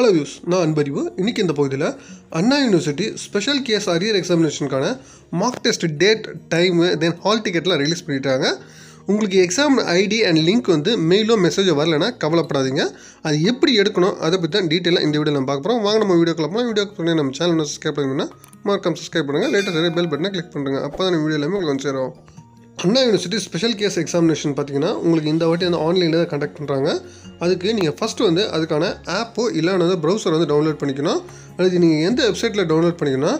hello views நான் அன்பறிவு இன்னைக்கு இந்த பகுதியில் Anna university special case arrear எக்ஸாமினேஷனுக்கான mark test date time then hall டிக்கெட்லாம் ரிலீஸ் பண்ணிட்டாங்க உங்களுக்கு எக்ஸாம் ஐடி அண்ட் லிங்க் வந்து மெயிலோ மெசேஜோ வரலன்னா கவலைப்படாதீங்க அது எப்படி எடுக்கணும் அதை பற்றி தான் டீட்டெயிலாக இந்த வீடியோ நம்ம பார்க்க போகிறோம் வாங்க நம்ம வீடியோ போகலாம் வீடியோ பண்ணி நம்ம சேனல் சப்ஸ்கிரைப் பண்ணிங்கன்னா மறக்காம சப்ஸ்கிரைப் பண்ணுங்கள் லேட்டஸ்ட் பெல் பட்டனை கிளிக் பண்ணுங்கள் அப்போ தான் வீடியோ எல்லாமே உங்களுக்கு வந்து சேரும் Anna university special case examination பார்த்தீங்கன்னா உங்களுக்கு இந்த வாட்டி வந்து ஆன்லைனில் தான் கண்டக்ட் பண்ணுறாங்க அதுக்கு நீங்கள் ஃபஸ்ட்டு வந்து அதுக்கான ஆப்போ இல்லைன்னா ப்ரௌசர் வந்து டவுன்லோட் பண்ணிக்கணும் அதுக்கு நீங்கள் எந்த வெப்சைட்டில் டவுன்லோட் பண்ணிக்கணும்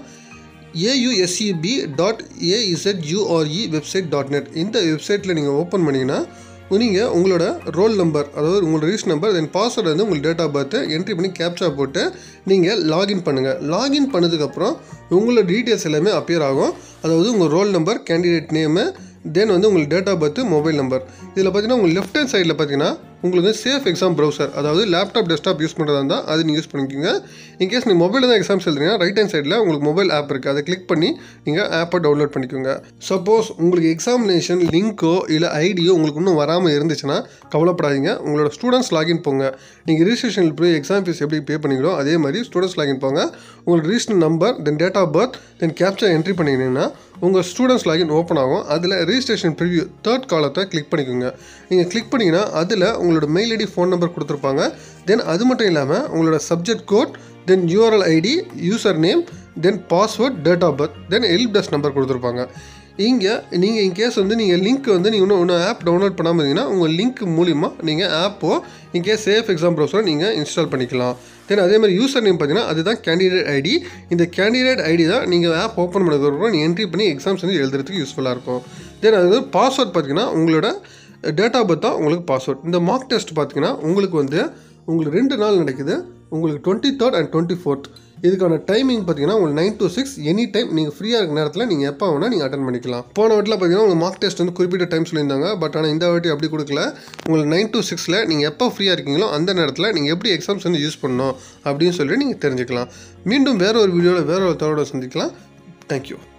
AUSEB dot azure website dot net இந்த வெப்சைட்டில் நீங்கள் ஓப்பன் பண்ணிங்கன்னா நீங்கள் உங்களோட ரோல் நம்பர் அதாவது உங்களோட ரிஜிஸ்ட் நம்பர் தென் பாஸ்வேர்டு வந்து உங்கள் டேட் ஆஃப் பர்த்து என்ட்ரி பண்ணி கேப்சா போட்டு நீங்கள் லாகின் பண்ணுங்கள் லாகின் பண்ணதுக்கப்புறம் உங்களோட டீட்டெயில்ஸ் எல்லாமே அப்பியர் ஆகும் அதாவது உங்கள் roll number candidate name then வந்து உங்களுக்கு date of birth mobile number இதில் பார்த்தீங்கன்னா உங்கள் லெஃப்ட் ஹேண்ட் சைடில் பார்த்தீங்கன்னா உங்களுக்கு சேஃப் எக்ஸாம் ப்ரௌசர் அதாவது லேப்டாப் டெஸ்க்டாப் யூஸ் பண்ணுறதா இருந்தால் அது நீங்கள் யூஸ் பண்ணிக்கோங்க இன்கேஸ் நீங்கள் மொபைலில் தான் எக்ஸாம்ஸ் எழுதுறீங்கன்னா ரைட் ஹேண்ட் சைடில் உங்களுக்கு மொபைல் ஆப் இருக்குது அதை கிளிக் பண்ணி நீங்கள் ஆப்பை டவுன்லோட் பண்ணிக்கோங்க சப்போஸ் உங்களுக்கு எக்ஸாமினேஷன் லிங்க்கோ இல்லை ஐடியோ உங்களுக்கு இன்னும் வராமல் இருந்துச்சுன்னா கவலைப்படாதீங்க உங்களோட ஸ்டூடெண்ட்ஸ் லாகின் போங்க நீங்கள் ரிஜிஸ்ட்ரேஷனில் போய் எக்ஸாம் ஃபீஸ் எப்படி பே பண்ணீங்களோ அதே மாதிரி ஸ்டூடெண்ட்ஸ் லாகின் போங்க உங்களோட register number then date of birth then capture entry பண்ணிங்கன்னா உங்கள் ஸ்டூடெண்ட்ஸ் லாகின் ஓப்பன் ஆகும் அதில் ரிஜிஸ்ட்ரேஷன் ப்ரிவ்யூ தேர்ட் காலத்தை கிளிக் பண்ணிக்கோங்க நீங்கள் கிளிக் பண்ணிங்கன்னா அதில் உங்களோட மெயில் ஐடி ஃபோன் நம்பர் கொடுத்துருப்பாங்க தென் அது மட்டும் இல்லாமல் உங்களோட subject code then URL ID user name then password date of birth then help desk number கொடுத்துருப்பாங்க இங்கே நீங்கள் இன்கேஸ் வந்து நீங்கள் லிங்க் வந்து நீங்கள் இன்னும் இன்னும் ஆப் டவுன்லோட் பண்ணாமல் இருந்தீங்கன்னா உங்கள் லிங்க் மூலிமா நீங்கள் ஆப்போ இன்கேஸ் சேஃப் எக்ஸாம் ப்ரௌசரை நீங்கள் இன்ஸ்டால் பண்ணிக்கலாம் தென் அதே மாதிரி யூசர் நேம் பார்த்தீங்கன்னா அதுதான் கேண்டிடேட் ஐடி இந்த கேண்டிடேட் ஐடி தான் நீங்கள் ஆப் ஓப்பன் பண்ணதுக்கப்புறம் நீங்கள் என்ட்ரி பண்ணி எக்ஸாம்ஸ் வந்து எழுதுறதுக்கு யூஸ்ஃபுல்லாக இருக்கும் தென் அது பாஸ்வேர்ட் பார்த்தீங்கன்னா உங்களோட டேட் ஆஃப் பர்த் தான் உங்களுக்கு பாஸ்வேர்ட் இந்த மார்க் டெஸ்ட் பார்த்தீங்கன்னா உங்களுக்கு வந்து உங்களுக்கு ரெண்டு நாள் நடக்குது உங்களுக்கு twenty third and twenty fourth இதுக்கான டைமிங் பார்த்தீங்கன்னா உங்களுக்கு nine to six any time நீங்கள் ஃப்ரீயாக இருக்க நேரத்தில் நீங்கள் எப்போ வேணால் நீங்கள் அட்டன் பண்ணிக்கலாம் போன வாட்டில் பார்த்தீங்கன்னா உங்களுக்கு மார்க் டெஸ்ட் வந்து குறிப்பிட்ட டைம் சொல்லியிருந்தாங்க பட் ஆனால் இந்த வாட்டி அப்படி கொடுக்கல உங்களுக்கு நைன் டு சிக்ஸில் நீங்கள் எப்போ ஃப்ரீயாக இருக்கீங்களோ அந்த நேரத்தில் நீங்கள் எப்படி எக்ஸாம்ஸ் வந்து யூஸ் பண்ணணும் அப்படின்னு சொல்லி நீங்கள் தெரிஞ்சுக்கலாம் மீண்டும் வேற ஒரு வீடியோவில் வேற ஒரு தகவலோட சந்திக்கலாம் தேங்க்யூ